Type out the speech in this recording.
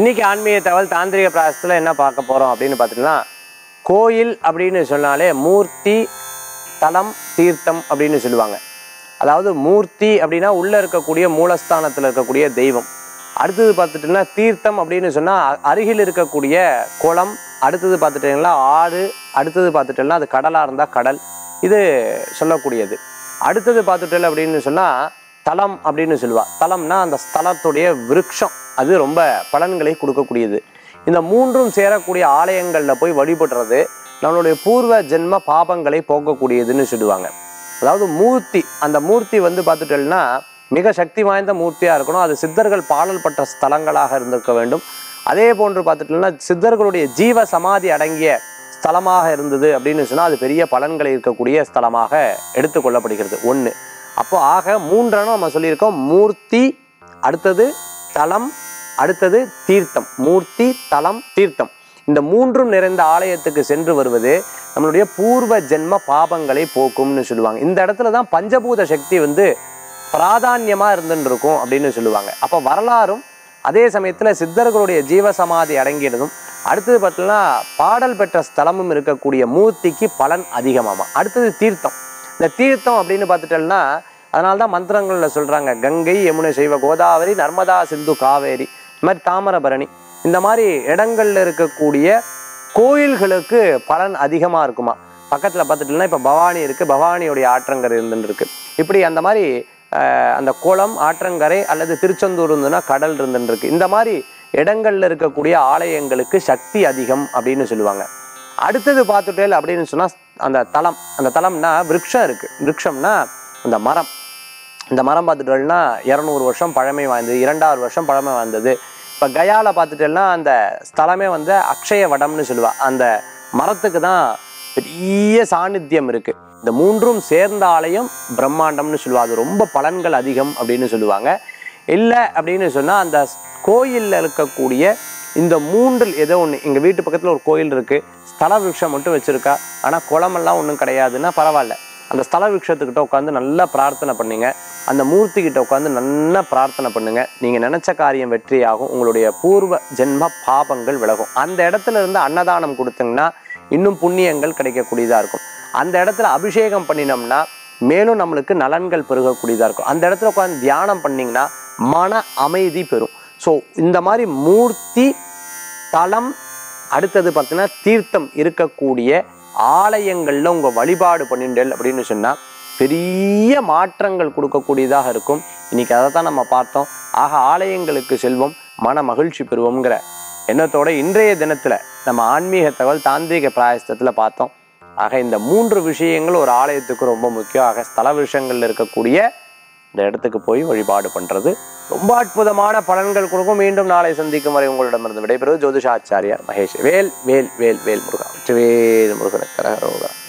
இன்னைக்கு ஆன்மீக தகவல் தாந்திரிக பிராசத்தில் என்ன பார்க்க போகிறோம் அப்படின்னு பார்த்துட்டீங்கன்னா கோயில் அப்படின்னு சொன்னாலே மூர்த்தி தலம் தீர்த்தம் அப்படின்னு சொல்லுவாங்க அதாவது மூர்த்தி அப்படின்னா உள்ளே இருக்கக்கூடிய மூலஸ்தானத்தில் இருக்கக்கூடிய தெய்வம் அடுத்தது பார்த்துட்டிங்கன்னா தீர்த்தம் அப்படின்னு சொன்னால் அருகில் இருக்கக்கூடிய குளம் அடுத்தது பார்த்துட்டிங்கன்னா ஆறு அடுத்தது பார்த்துட்டோம்னா அது கடலாக இருந்தால் கடல் இது சொல்லக்கூடியது அடுத்தது பார்த்துட்டல் அப்படின்னு சொன்னால் தலம் அப்படின்னு சொல்லுவா தலம்னா அந்த ஸ்தலத்துடைய விருட்சம் அது ரொம்ப பலன்களை கொடுக்கக்கூடியது இந்த மூன்றும் சேரக்கூடிய ஆலயங்களில் போய் வழிபடுறது நம்மளுடைய பூர்வ ஜென்ம பாபங்களை போக்கக்கூடியதுன்னு சொல்லுவாங்க அதாவது மூர்த்தி அந்த மூர்த்தி வந்து பார்த்துட்டோம்னா மிக சக்தி வாய்ந்த மூர்த்தியாக இருக்கணும் அது சித்தர்கள் பாடல் பட்ட ஸ்தலங்களாக இருந்திருக்க வேண்டும் அதே போன்று பார்த்துட்டோம்னா சித்தர்களுடைய ஜீவ சமாதி அடங்கிய ஸ்தலமாக இருந்தது அப்படின்னு சொன்னால் அது பெரிய பலன்களை இருக்கக்கூடிய ஸ்தலமாக எடுத்துக்கொள்ளப்படுகிறது ஒன்று அப்போ ஆக மூன்றனும் நம்ம சொல்லியிருக்கோம் மூர்த்தி அடுத்தது தலம் அடுத்தது தீர்த்தம் மூர்த்தி தலம் தீர்த்தம் இந்த மூன்றும் நிறைந்த ஆலயத்துக்கு சென்று வருவது நம்மளுடைய பூர்வ ஜென்ம பாபங்களை போக்கும்னு சொல்லுவாங்க இந்த இடத்துல தான் பஞ்சபூத சக்தி வந்து பிராதான்யமா இருந்துன்னு இருக்கும் அப்படின்னு சொல்லுவாங்க அப்போ வரலாறும் அதே சமயத்தில் சித்தர்களுடைய ஜீவசமாதி அடங்கியதும் அடுத்தது பார்த்தீங்கன்னா பாடல் பெற்ற ஸ்தலமும் இருக்கக்கூடிய மூர்த்திக்கு பலன் அதிகமாமா அடுத்தது தீர்த்தம் இந்த தீர்த்தம் அப்படின்னு பார்த்துட்டோம்னா அதனால தான் மந்திரங்களில் சொல்கிறாங்க கங்கை யமுனை செய்வ கோதாவரி நர்மதா சிந்து காவேரி இந்த மாதிரி தாமிரபரணி இந்த மாதிரி இடங்கள்ல இருக்கக்கூடிய கோயில்களுக்கு பலன் அதிகமாக இருக்குமா பக்கத்தில் பார்த்துட்டோம்னா இப்போ பவானி இருக்குது பவானியுடைய ஆற்றங்கரை இருந்துன்னு இருக்கு இப்படி அந்த மாதிரி அஹ், அந்த குளம் ஆற்றங்கரை அல்லது திருச்செந்தூர் இருந்ததுன்னா கடல் இருந்துன்னு இருக்கு இந்த மாதிரி இடங்கள்ல இருக்கக்கூடிய ஆலயங்களுக்கு சக்தி அதிகம் அப்படின்னு சொல்லுவாங்க அடுத்தது பார்த்துட்டேல் அப்படின்னு சொன்னால் அந்த தலம் அந்த தலம்னா விருட்சம் இருக்குது விருட்சம்னா அந்த மரம் இந்த மரம் பார்த்துட்டோம்னா இரநூறு வருஷம் பழமை வாய்ந்தது இரண்டாவது வருஷம் பழமை வாய்ந்தது இப்போ கயால பார்த்துட்டோம்னா அந்த ஸ்தலமே வந்து அக்ஷய வடம்னு சொல்லுவா அந்த மரத்துக்கு தான் பெரிய சாநித்தியம் இருக்குது இந்த மூன்றும் சேர்ந்த ஆலயம் பிரம்மாண்டம்னு சொல்லுவா அது ரொம்ப பலன்கள் அதிகம் அப்படின்னு சொல்லுவாங்க இல்லை அப்படின்னு சொன்னால் அந்த கோயிலில் இருக்கக்கூடிய இந்த மூன்றில் ஏதோ ஒன்று எங்கள் வீட்டு பக்கத்தில் ஒரு கோயில் இருக்குது ஸ்தல விருட்சம் மட்டும் வச்சுருக்கா ஆனால் குளமெல்லாம் ஒன்றும் கிடையாதுன்னா பரவாயில்ல அந்த ஸ்தல விருட்சத்துக்கிட்ட உட்காந்து நல்லா பிரார்த்தனை பண்ணுங்க அந்த மூர்த்தி கிட்ட உட்காந்து நல்லா பிரார்த்தனை பண்ணுங்க நீங்க நினைச்ச காரியம் வெற்றியாகும் உங்களுடைய பூர்வ ஜென்ம பாபங்கள் விலகும் அந்த இடத்துல இருந்து அன்னதானம் கொடுத்தீங்கன்னா இன்னும் புண்ணியங்கள் கிடைக்கக்கூடியதா இருக்கும் அந்த இடத்துல அபிஷேகம் பண்ணினோம்னா மேலும் நம்மளுக்கு நலன்கள் பெருகக்கூடியதா இருக்கும் அந்த இடத்துல உட்காந்து தியானம் பண்ணீங்கன்னா மன அமைதி பெறும் ஸோ இந்த மாதிரி மூர்த்தி தலம் அடுத்தது பார்த்தீங்கன்னா தீர்த்தம் இருக்கக்கூடிய ஆலயங்களில் உங்கள் வழிபாடு பண்ணிண்டல் அப்படின்னு சொன்னால் பெரிய மாற்றங்கள் கொடுக்கக்கூடியதாக இருக்கும் இன்னைக்கு அதை தான் நம்ம பார்த்தோம் ஆக ஆலயங்களுக்கு செல்வோம் மன மகிழ்ச்சி பெறுவோம்ங்கிற எண்ணத்தோட இன்றைய தினத்தில் நம்ம ஆன்மீக தகவல் தாந்திரிக பிராயசத்தில் பார்த்தோம் ஆக இந்த மூன்று விஷயங்கள் ஒரு ஆலயத்துக்கு ரொம்ப முக்கியம் ஆக ஸ்தல விஷயங்கள்ல இருக்கக்கூடிய இந்த இடத்துக்கு போய் வழிபாடு பண்றது ரொம்ப அற்புதமான பலன்கள் கொடுக்கும் மீண்டும் நாளை சந்திக்கும் வரை உங்களிடமிருந்து விடைபெறுவது ஜோதிஷாச்சாரியார் மகேஷ் வேல் வேல் வேல் வேல் முருகா வெற்றிவேல் முருகனுக்கு கரகரோகரா